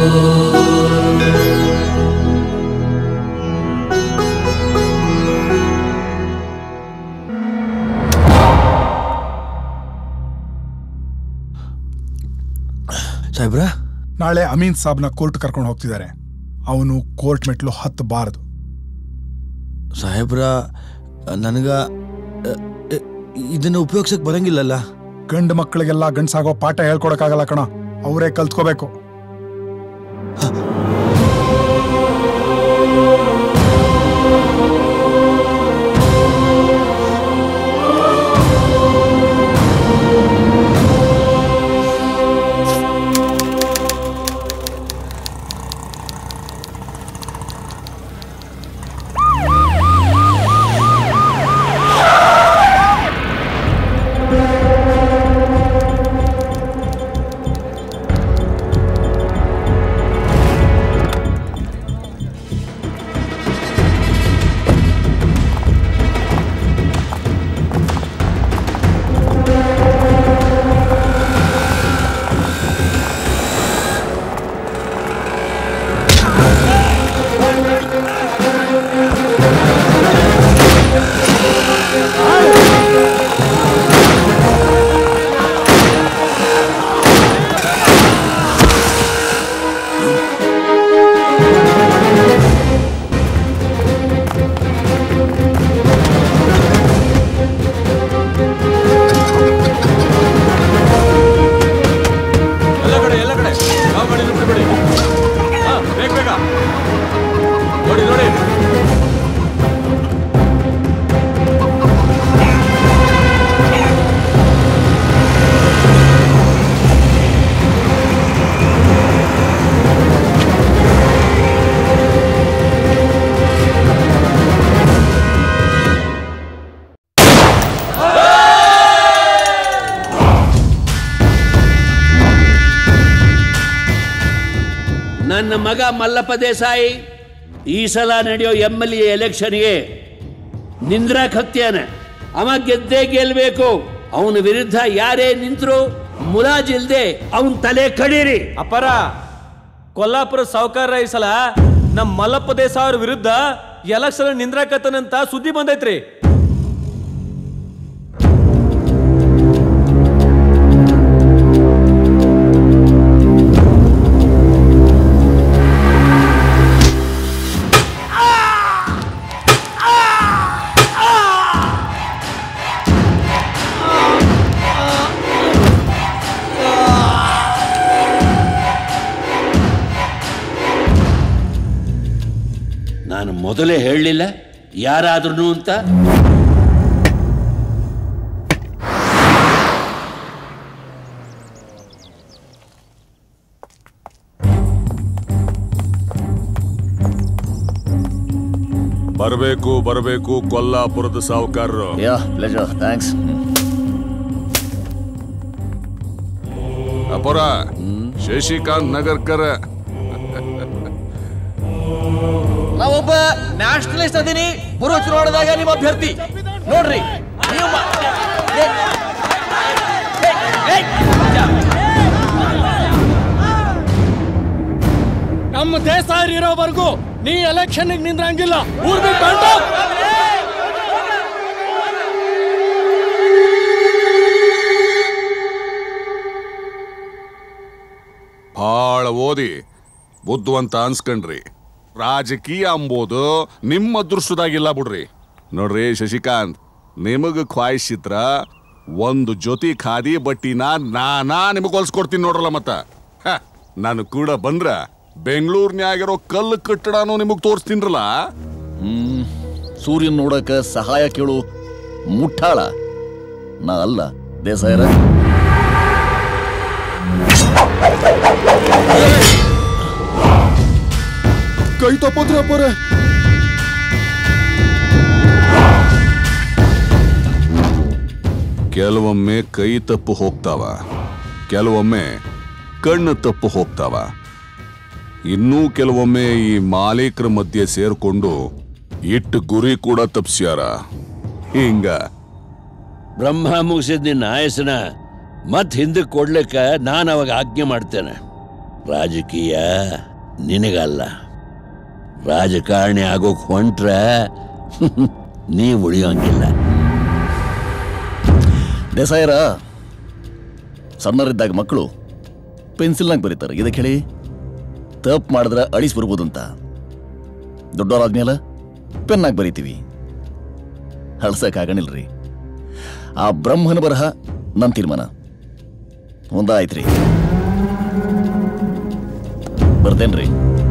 ಸಾಹೇಬ್ರ ನಾಳೆ ಅಮೀನ್ ಸಾಬ್ನ ಕೋರ್ಟ್ ಕರ್ಕೊಂಡು ಹೋಗ್ತಿದ್ದಾರೆ ಅವನು ಕೋರ್ಟ್ ಮೆಟ್ಲು ಹತ್ತಬಾರದು ಸಾಹೇಬ್ರ ನನಗ ಅ, ಅ, ಇದನ್ನ ಉಪಯೋಗಿಸಕ್ ಬರಂಗಿಲ್ಲಲ್ಲ ಗಂಡು ಮಕ್ಕಳಿಗೆಲ್ಲ ಗಂಡ್ಸಾಗೋ ಪಾಠ ಹೇಳ್ಕೊಡಕ್ಕಾಗಲ್ಲ ಕಣ ಅವರೇ ಕಲ್ತ್ಕೋಬೇಕು ಎಲ್ಲ ಕಡೆ ಎಲ್ಲ ಕಡೆ ಯಾವ ಗಾಡಿ ಬಿಡಿ ಹಾ ಬೇಗ ಬೇಗ ನೋಡಿ ನೋಡಿ ನನ್ನ ಮಗ ಮಲ್ಲಪ್ಪ ದೇಸಾಯಿ ಈ ಸಲ ನಡೆಯೋ ಎಮ್ ಎಲ್ ಎ ಎಲೆಕ್ಷನ್ಗೆ ನಿಂದ್ರಾಕ್ ಹತ್ಯಾನ ಅವ ಗೆದ್ದೇ ಗೆಲ್ಬೇಕು ಅವನ ವಿರುದ್ಧ ಯಾರೇ ನಿಂತರು ಮುಲಾಜಿಲ್ದೆ ಅವನ್ ತಲೆ ಕಡೀರಿ ಅಪ್ಪರ ಕೊಲ್ಲಾಪುರ ಸಾವುಕಾರ ಈ ಸಲ ನಮ್ಮ ಮಲ್ಲಪ್ಪ ದೇಸಾಯಿ ಅವ್ರ ವಿರುದ್ಧ ಎಲೆಕ್ಷನ್ ನಿಂದ್ರಾಕತ್ತನಂತ ಸುದ್ದಿ ಬಂದೈತ್ರಿ ನಾನು ಮೊದಲೇ ಹೇಳಲಿಲ್ಲ ಯಾರಾದ್ರೂ ಅಂತ ಬರಬೇಕು ಬರಬೇಕು ಕೊಲ್ಲಾಪುರದ ಸಾವುಕಾರರು ಯಾ ಪ್ಲೆಜರ್ ಥ್ಯಾಂಕ್ಸ್ ಅಪರ ಶಶಿಕಾಂತ್ ನಗರ್ಕರ್ ನಾವೊಬ್ಬ ನ್ಯಾಷನಲಿಸ್ಟ್ ಅದೀನಿ ಪೂರ್ವ ಚುನಾವಣೆದಾಗ ನಿಮ್ಮ ಅಭ್ಯರ್ಥಿ ನೋಡ್ರಿ ನೀವು ಮ- ಏ- ಏ- ಏ- ನಮ್ಮ ದೇಶ ಇರೋವರೆಗೂ ನೀ ಎಲೆಕ್ಷನ್ ನಿಂದ್ರಂಗಿಲ್ಲ ಊರ್ ಬಿಟ್ಟು ಹೊರ್ಟು. ಭಾಳ ಓದಿ ಬುದ್ಧಿವಂತ ಅನ್ಸ್ಕಂಡ್ರಿ ರಾಜಕೀಯ ಅಂಬೋದು ನಿಮ್ಮ ಅದೃಷ್ಟದಾಗಿಲ್ಲ ಬಿಡ್ರಿ ನೋಡ್ರಿ ಶಶಿಕಾಂತ್ ನಿಮಗ ಖ್ವಾಯಿಶ್ ಇದ್ರ ಒಂದು ಜೊತೆ ಖಾದಿ ಬಟ್ಟಿನ ನಾನಾ ನಿಮಗ್ ಹೊಲ್ಸ್ಕೊಡ್ತೀನಿ ನೋಡ್ರಲ್ಲ ಮತ್ತ ಹ, ನಾನು ಕೂಡ ಬಂದ್ರ ಬೆಂಗಳೂರಿನ್ಯಾಗಿರೋ ಕಲ್ಲು ಕಟ್ಟಡನೂ ನಿಮಗ್ ತೋರಿಸ್ತೀನ್ರಲ್ಲ ಹ್ಮ್ ಸೂರ್ಯನ್ ನೋಡಕ ಸಹಾಯ ಕೇಳು ಮುಟ್ಟಾಳ ನಾ ಅಲ್ಲ ದೇಸಾಯರ ಕೈ ತಪ್ಪೋದ್ರಿ ಅಪ್ಪರೇ ಕೆಲವೊಮ್ಮೆ ಕೈ ತಪ್ಪು ಹೋಗ್ತಾವ ಕೆಲವೊಮ್ಮೆ ಕಣ್ಣು ತಪ್ಪು ಹೋಗ್ತಾವ ಇನ್ನೂ ಕೆಲವೊಮ್ಮೆ ಈ ಮಾಲೀಕರ ಮಧ್ಯೆ ಸೇರ್ಕೊಂಡು ಇಟ್ಟು ಗುರಿ ಕೂಡ ತಪ್ಸ್ಯಾರ ಹಿಂಗ ಬ್ರಹ್ಮ ಮುಗಿಸಿದ ನಿನ್ನ ಆಯಸ್ಸನ ಮತ್ ಹಿಂದಕ್ಕೆ ಕೊಡ್ಲಿಕ್ಕ ನಾನು ಅವಾಗ ಆಜ್ಞೆ ಮಾಡ್ತೇನೆ ರಾಜಕೀಯ ನಿನಗಲ್ಲ ರಾಜಕಾರಣಿ ಆಗೋಕ್ ಹೊಂಟ್ರೆ ನೀ ಉಳಿಯೋಂಗಿಲ್ಲ ದೇಸಾಯರ ಸಣ್ಣರಿದ್ದಾಗ ಮಕ್ಕಳು ಪೆನ್ಸಿಲ್ನಾಗ ಬರೀತಾರೆ ಇದಕ್ಕೆ ಹೇಳಿ ತಪ್ಪು ಮಾಡಿದ್ರೆ ಅಳಿಸಿ ಬರ್ಬೋದು ಅಂತ ದೊಡ್ಡವರಾದ್ಮೇಲೆ ಪೆನ್ನಾಗಿ ಬರಿತೀವಿ ಅಳ್ಸಕ್ಕಾಗಣಿಲ್ರಿ ಆ ಬ್ರಹ್ಮನ ಬರಹ ನನ್ನ ತೀರ್ಮಾನ ಒಂದಾಯ್ತ್ರಿ ಬರ್ತೇನ್ರಿ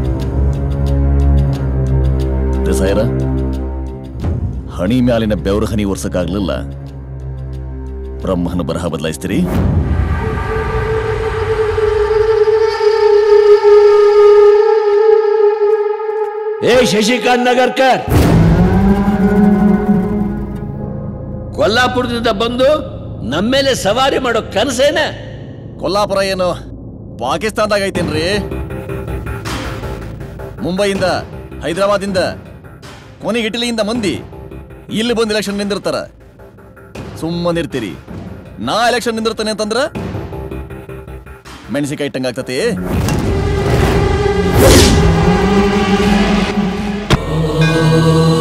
ದೇಸಾಯರ ಹಣಿ ಮ್ಯಾಲಿನ ಬೆವರು ಹನಿ ಒರ್ಸಕ್ಕಾಗ್ಲಿಲ್ಲ ಬ್ರಹ್ಮನ ಬರಹ ಬದಲಾಯಿಸ್ತೀರಿ ಏ ಶಶಿಕಾಂತ್ ನಗರ್ಕರ್ ಕೊಲ್ಲಾಪುರದಿಂದ ಬಂದು ನಮ್ಮೇಲೆ ಸವಾರಿ ಮಾಡೋ ಕನಸೇನ ಕೊಲ್ಲಾಪುರ ಏನು ಪಾಕಿಸ್ತಾನದಾಗ ಐತೇನ್ರಿ ಮುಂಬೈಯಿಂದ ಹೈದರಾಬಾದಿಂದ ಕೊನೆಗೆ ಇಟಲಿಯಿಂದ ಮಂದಿ ಇಲ್ಲಿ ಬಂದು ಎಲೆಕ್ಷನ್ ನಿಂದಿರ್ತಾರ ಸುಮ್ಮನಿರ್ತೀರಿ ನಾ ಎಲೆಕ್ಷನ್ ನಿಂದಿರ್ತಾನೆ ಅಂತಂದ್ರ ಮೆಣಸಿಕಾಯಿ ಇಟ್ಟಂಗ ಆಗ್ತತಿ ಓ